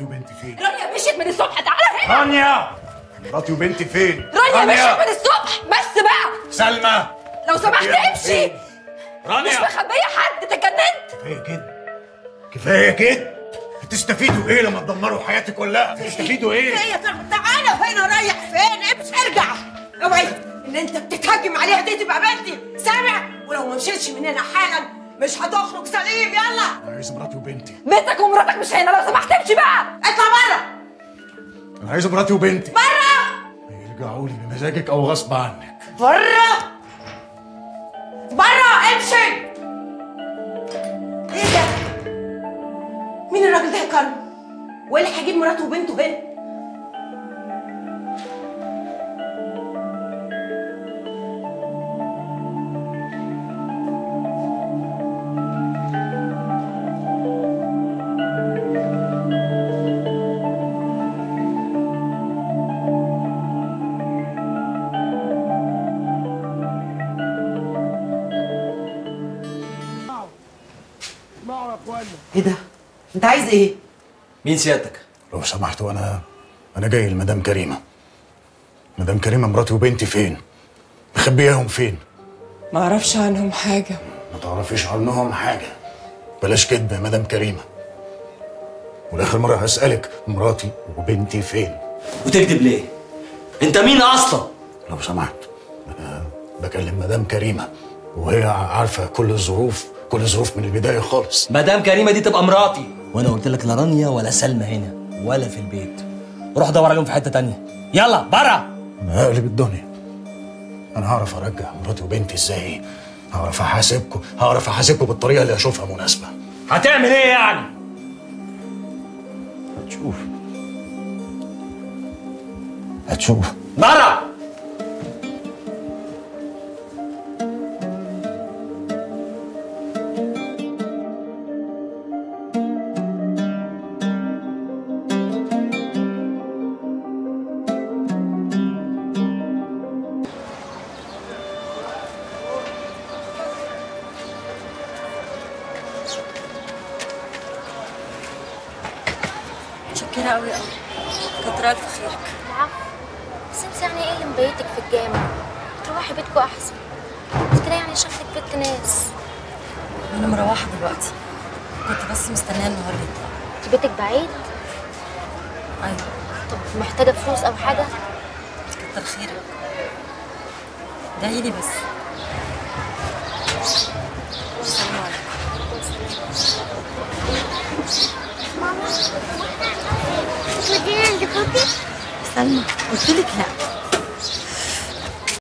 مراتي وبنتي فين رانيا مشيت من الصبح تعالى هنا رانيا مراتي وبنتي فين رانيا مشيت من الصبح بس بقى سلمى لو سمحت رانيا امشي فين؟ مش رانيا مخبيه حد انت اتجننت كفايه كده كفايه كده هتستفيدوا ايه لما تدمروا حياتي كلها هتستفيدوا ايه هي تعالى فين رايح فين امشي ارجع اوعي اللي انت بتتهجم عليها دي تبقى بنتي سامع ولو ما مشيتش من هنا حالا مش هتخرج سليم يلا انا عايز مراتي وبنتي بنتك ومراتك مش هنا لو سمحت امشي بقى اطلع بره انا عايز مراتي وبنتي بره يرجعوا لي بمزاجك او غصب عنك بره بره امشي ايه ده مين الراجل ده يا كرم وايه اللي هيجيب مراته وبنته هنا ايه ده انت عايز ايه مين سيادتك؟ لو سمحتوا انا انا جاي لمدام كريمه مدام كريمه مراتي وبنتي فين مخبياهم فين ما اعرفش عنهم حاجة ما تعرفيش عنهم حاجه بلاش كدب يا مدام كريمه والاخر مره هسالك مراتي وبنتي فين وتكذب ليه؟ انت مين اصلا؟ لو سمحت انا بكلم مدام كريمه وهي عارفه كل الظروف كل الظروف من البدايه خالص مدام كريمه دي تبقى مراتي وانا قلت لك لا رانيا ولا سلمى هنا ولا في البيت روح دور عليهم في حته تانية يلا بره انا هقلب الدنيا انا هعرف ارجع مراتي وبنتي ازاي هعرف احاسبكم هعرف احاسبكم بالطريقه اللي اشوفها مناسبه هتعمل ايه يعني؟ هتشوف هتشوف بره متشكرة أوي أوي كتر ألف خيرك العفو بس انت يعني ايه اللي مبيتك في الجامع تروحي بيتكوا احسن انت كده يعني شكلك بنت ناس أنا مروحة دلوقتي كنت بس مستنية النهار جدا انت بيتك بعيد أيوة طب محتاجه فلوس او حاجه كتر خيرك ادعيلي بس السلام عليكم توديني عند بابي سلمى قلت لك لا